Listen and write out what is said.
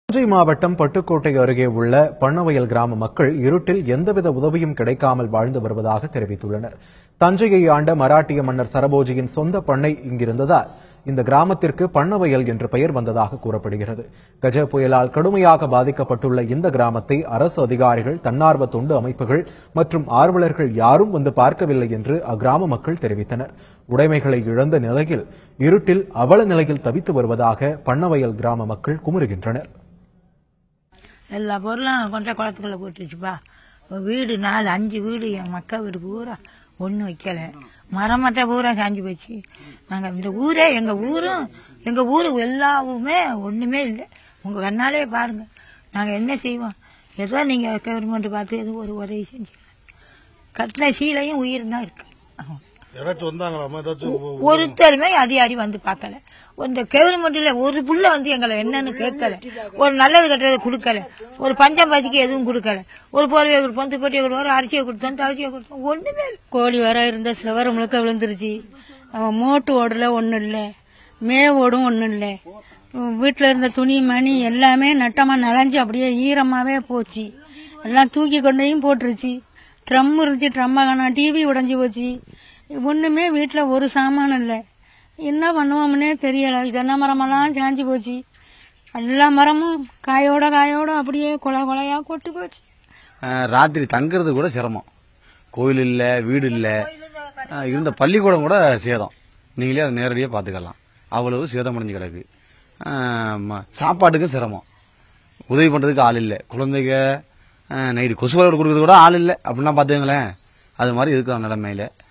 தஞ்சை மாவட்டம் பட்டுக்கோட்டை அருகே உள்ள பண்ணவயல் கிராம மக்கள் இருட்டில் எந்தவித உதவியும் கிடைக்காமல் வாழ்ந்து வருவதாக தெரிவித்துள்ளனர் தஞ்சையை ஆண்ட மராட்டிய மன்னர் சரபோஜியின் சொந்த பண்ணை இங்கிருந்ததால் இந்த கிராமத்திற்கு பண்ணவயல் என்று பெயர் வந்ததாக கூறப்படுகிறது கஜ புயலால் கடுமையாக பாதிக்கப்பட்டுள்ள இந்த கிராமத்தை அரசு அதிகாரிகள் தன்னார்வ தொண்டு அமைப்புகள் மற்றும் ஆர்வலர்கள் யாரும் வந்து பார்க்கவில்லை என்று அக்கிராம மக்கள் தெரிவித்தனர் உடைமைகளை இழந்த நிலையில் இருட்டில் அவல நிலையில் தவித்து வருவதாக பண்ணவயல் கிராம மக்கள் குமுறுகின்றனர் எல்லா பொருளும் கொண்ட குளத்துக்குள்ள போட்டுச்சுப்பா ஒரு வீடு நாலு அஞ்சு வீடு என் மக்கா வீடு பூரா ஒன்றும் வைக்கல மரமட்டை பூரா சாஞ்சு போச்சு நாங்கள் இந்த ஊரே எங்கள் ஊரும் எங்கள் ஊர் எல்லாவுமே ஒன்றுமே இல்லை உங்கள் கண்ணாலே பாருங்க நாங்கள் என்ன செய்வோம் ஏதோ நீங்கள் கவர்மெண்ட் பார்த்து எதுவும் ஒரு உதவி செஞ்சு கட்டின சீலையும் உயிர் தான் இருக்கு ஆமா. யாராச்சும் வந்தாங்களாமா ஏதாச்சும் ஒருத்தருமே அதிகாரி வந்து பார்க்கல இந்த கவர்மெண்ட்ல ஒரு புள்ள வந்து எங்களை என்னன்னு கேட்கல ஒரு நல்லது கெட்டது கொடுக்கல ஒரு பஞ்சம் பாதிக்கு எதுவும் கொடுக்கல ஒரு போர்வையை கொடுப்போம் துப்பட்டியை கொடுப்போம் அரிசியை கொடுத்தோம் தரிசியை கொடுத்தோம் ஒண்ணுமே இல்ல. கோழி வர இருந்த சிலவரம் முழுக்க விழுந்துருச்சு அவன் மோட்டு ஓடல ஒன்றும் இல்லை மே ஓடும் ஒன்றும் இல்லை வீட்டில் இருந்த துணி மணி எல்லாமே நட்டமாக நனைஞ்சு அப்படியே ஈரமாகவே போச்சு எல்லாம் தூக்கி கொண்டையும் போட்டுருச்சு ட்ரம் இருந்துச்சு ட்ரம்மை காணோம் டிவி உடைஞ்சு போச்சு ஒன்றுமே வீட்டில் ஒரு சாமானும் இல்லை என்ன பண்ணுவோம்னே தெரியலை தென்னை மரமெல்லாம் சாஞ்சு போச்சு எல்லா மரமும் காயோட காயோட அப்படியே கொலை கொலையாக கொட்டு போச்சு அஹ் ராத்திரி தங்குறது கூட சிரமம் கோயில் இல்ல வீடு இல்ல அஹ் இருந்த பள்ளிக்கூடம் கூட சேதம் நீங்களே அதை நேரடியாக பார்த்துக்கலாம் அவ்வளவு சேதம் அடைஞ்சு கிடக்கு அஹ் ம- சாப்பாட்டுக்கு சிரமம் உதவி பண்றதுக்கு ஆள் இல்லை குழந்தைங்க நைட்டு கொசு வலை கொடுக்கறது கூட ஆள் இல்லை அப்படின்னா பார்த்துங்களேன் அது மாதிரி இருக்கிற நிலைமையில